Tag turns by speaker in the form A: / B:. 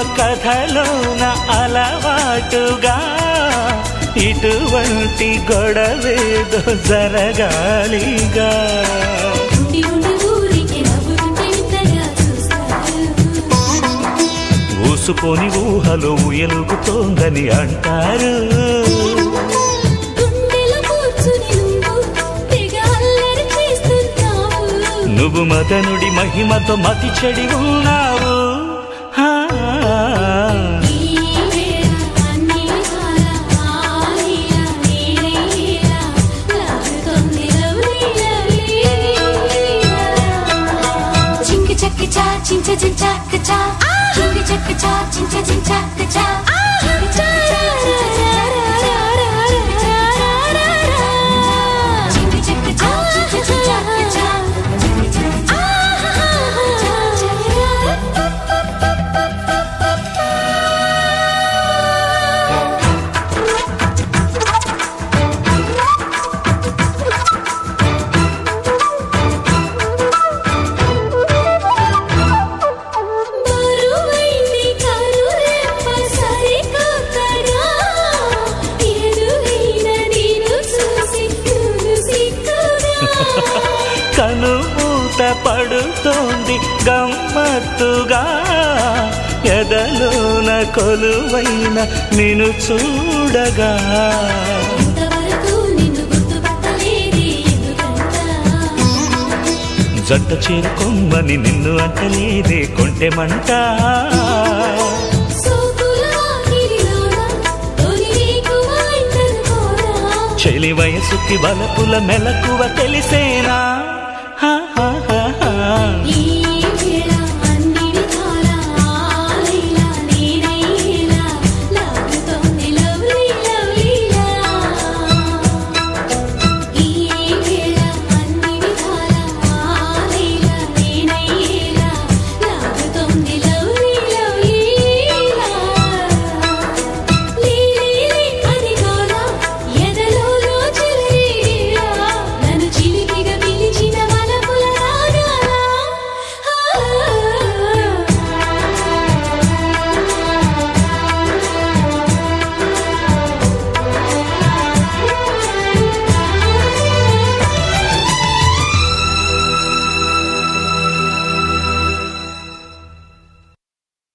A: కథలోన అలవాటుగా ఇటువంటి గొడవేదో జరగాలిగా
B: ఉండి ఉండి ఊరికి నవ్వుతుంటే వింతగా చూస్తారు
A: ఊసుకొని ఊహలో ఉయలుగుతోందని అంటారు
B: గుండెలో కూర్చుని నువ్వు తెగ అల్లరి చేస్తున్నావు
A: నువ్వు మదనుడి మహిమతో మతి చెడి ఉన్నావు హా.
B: ఈ వేళ అన్ని కాల ఆలీల నీలీల లాగుతోంది లవ్లీల చింకి చక్కి చా చించ చించాక చా చింకి చక్కి చా చించ చించాక చా చింకి చక్కి చా చించ చించాక చా చింకి చక్కి చా బరువైంది కరురెప్ప సరికొత్తగా ఎదురైన నేను చూసి నువ్వు సిక్కుగా
A: కనుమూత పడుతోంది గమ్మత్తుగా ఎదలోన కొలువైన నిన్ను చూడగా
B: ఇంతవరకు నిన్ను గుర్తుపట్టలేదే ఎందుకంట
A: జంట చేరుకొమ్మని నిన్ను అంటలేదే కొంటె మంట
B: సోకుల వాకిలిలోన తొలి నీకువైందనుకోరా
A: చెలి వయసుకి బలపుల మెలకువ తెలిసేనా హా, హా, హా, హా.
B: ఈ